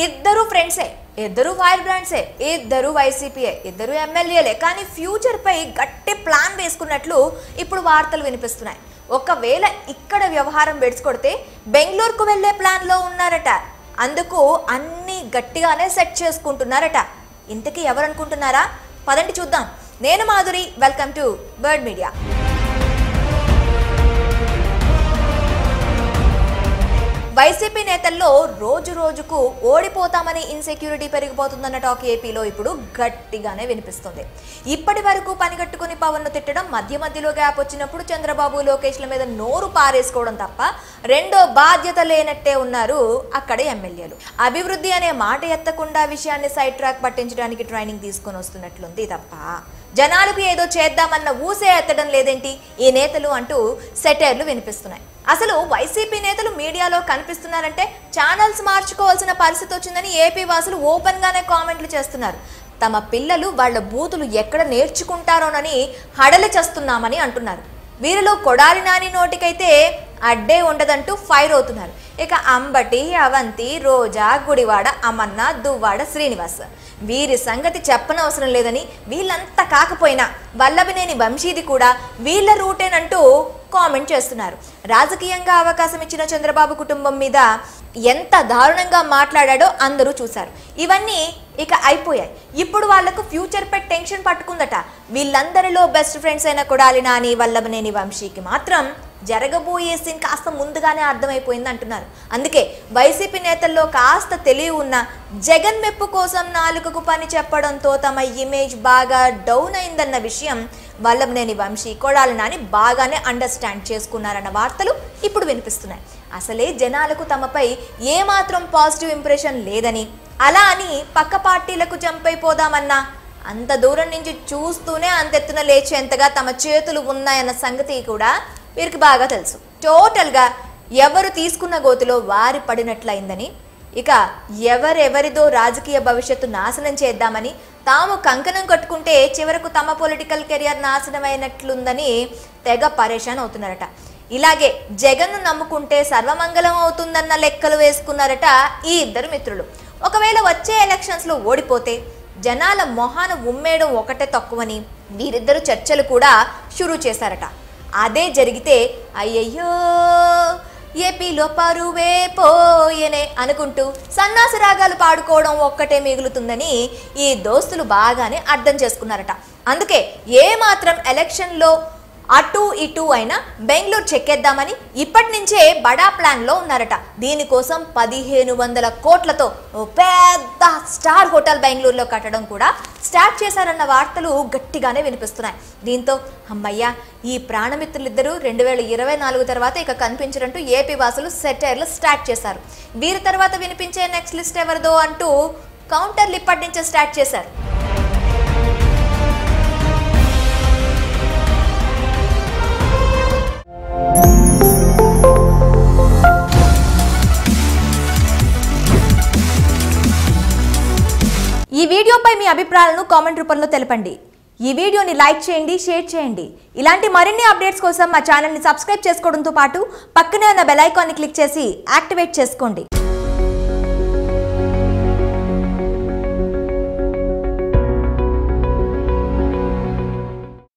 ఇద్దరు ఫ్రెండ్సే ఇద్దరు ఫైర్ బ్రాండ్సే ఇద్దరు వైసీపీయే ఇద్దరు ఎమ్మెల్యేలే కానీ ఫ్యూచర్ పై గట్టి ప్లాన్ వేసుకున్నట్లు ఇప్పుడు వార్తలు వినిపిస్తున్నాయి ఒకవేళ ఇక్కడ వ్యవహారం వెడుచుకొడితే బెంగళూరుకు వెళ్లే ప్లాన్ లో ఉన్నారట అందుకు అన్ని గట్టిగానే సెట్ చేసుకుంటున్నారట ఇంతకీ ఎవరు అనుకుంటున్నారా పదండి చూద్దాం నేను Madhuri welcome to Bird Media YCP నేతల్లో రోజు రోజుకు ఓడిపోతామని ఇన్సెక్యూరిటీ పెరిగిపోతుందన్న టాక్ ఏపీలో ఇప్పుడు గట్టిగానే వినిపిస్తుంది ఇప్పటి వరకు పనిగట్టుకుని పవన్ ను తిట్టడం మధ్య మధ్యలో గ్యాప్ వచ్చినప్పుడు చంద్రబాబు లోకేష్ల మీద నోరు పారేసుకోవడం తప్ప రెండో బాధ్యత లేనట్టే ఉన్నారు అక్కడే ఎమ్మెల్యేలు అభివృద్ధి అనే మాట ఎత్తకుండా విషయాన్ని సైడ్ ట్రాక్ పట్టించడానికి ట్రైనింగ్ తీసుకొని వస్తున్నట్లుంది తప్ప జనాలకు ఏదో చేద్దామన్న ఊసే ఎత్తడం లేదేంటి ఈ నేతలు అంటూ సెటైర్లు వినిపిస్తున్నాయి అసలు వైసీపీ నేతలు మీడియాలో కనిపిస్తున్నారంటే ఛానల్స్ మార్చుకోవాల్సిన పరిస్థితి వచ్చిందని ఏపీ వాసులు ఓపెన్ గానే కామెంట్లు చేస్తున్నారు తమ పిల్లలు వాళ్ళ బూతులు ఎక్కడ నేర్చుకుంటారోనని హడలి చేస్తున్నామని అంటున్నారు వీరిలో కొడాలి నాని నోటికైతే అడ్డే ఉండదంటూ ఫైర్ అవుతున్నారు ఇక అంబటి అవంతి రోజా గుడివాడ అమన్న దువ్వాడ శ్రీనివాస్ వీరి సంగతి చెప్పనవసరం లేదని వీళ్ళంతా కాకపోయినా వల్లభనేని వంశీది కూడా వీళ్ళ రూటేనంటూ కామెంట్ చేస్తున్నారు రాజకీయంగా అవకాశం ఇచ్చిన చంద్రబాబు కుటుంబం మీద ఎంత దారుణంగా మాట్లాడాడో అందరూ చూశారు ఇవన్నీ ఇక అయిపోయాయి ఇప్పుడు వాళ్లకు ఫ్యూచర్ పై టెన్షన్ పట్టుకుందట వీళ్ళందరిలో బెస్ట్ ఫ్రెండ్స్ అయిన కొడాలి నాని వల్లభనేని వంశీకి మాత్రం జరగబోయే సీన్ కాస్త ముందుగానే అర్థమైపోయింది అంటున్నారు అందుకే వైసీపీ నేతల్లో కాస్త తెలివి ఉన్న జగన్ మెప్పు కోసం నాలుకకు పని చెప్పడంతో తమ ఇమేజ్ బాగా డౌన్ అయిందన్న విషయం వల్లభనేని వంశీ కొడాలి నాని బాగానే అండర్స్టాండ్ చేసుకున్నారన్న వార్తలు ఇప్పుడు వినిపిస్తున్నాయి అసలే జనాలకు తమపై ఏమాత్రం పాజిటివ్ ఇంప్రెషన్ లేదని అలా అని పక్క పార్టీలకు జంప్ అయిపోదామన్నా అంత దూరం నుంచి చూస్తూనే అంతెత్తున లేచేంతగా తమ చేతులు ఉన్నాయన్న సంగతి కూడా వీరికి బాగా తెలుసు టోటల్గా ఎవరు తీసుకున్న గోతిలో వారి పడినట్లయిందని ఇక ఎవరెవరిదో రాజకీయ భవిష్యత్తు నాశనం చేద్దామని తాము కంకణం కట్టుకుంటే చివరకు తమ పొలిటికల్ కెరియర్ నాశనమైనట్లుందని తెగ పరేషాన్ అవుతున్నారట ఇలాగే జగన్ను నమ్ముకుంటే సర్వమంగళం అవుతుందన్న లెక్కలు వేసుకున్నారట ఈ ఇద్దరు మిత్రులు ఒకవేళ వచ్చే ఎలక్షన్స్లో ఓడిపోతే జనాల మొహాన ఉమ్మేయడం ఒకటే తక్కువని వీరిద్దరు చర్చలు కూడా షురూ చేశారట అదే జరిగితే అయ్యయ్యో ఏపీలో పరువే పోయనే అనుకుంటూ సన్నాసి రాగాలు పాడుకోవడం ఒక్కటే మిగులుతుందని ఈ దోస్తులు బాగానే అర్థం చేసుకున్నారట అందుకే ఏ మాత్రం ఎలక్షన్లో అటు ఇటు అయినా బెంగళూరు చెక్కేద్దామని ఇప్పటి నుంచే బడా ప్లాన్లో ఉన్నారట దీనికోసం పదిహేను వందల కోట్లతో ఓ పెద్ద స్టార్ హోటల్ బెంగళూరులో కట్టడం కూడా స్టార్ట్ చేశారన్న వార్తలు గట్టిగానే వినిపిస్తున్నాయి దీంతో అమ్మయ్య ఈ ప్రాణమిత్రులిద్దరూ రెండు వేల ఇరవై నాలుగు తర్వాత ఇక కనిపించరంటూ ఏపీ వాసులు సెటైర్లు స్టార్ట్ చేశారు వీరి తర్వాత వినిపించే నెక్స్ట్ లిస్ట్ ఎవరిదో అంటూ కౌంటర్లు ఇప్పటి నుంచే స్టార్ట్ చేశారు ఈ వీడియోపై మీ అభిప్రాయాలను కామెంట్ రూపంలో తెలపండి ఈ వీడియోని లైక్ చేయండి షేర్ చేయండి ఇలాంటి మరిన్ని అప్డేట్స్ కోసం మా ఛానల్ని సబ్స్క్రైబ్ చేసుకోవడంతో పాటు పక్కనే ఉన్న బెల్ ఐకాన్ని క్లిక్ చేసి యాక్టివేట్ చేసుకోండి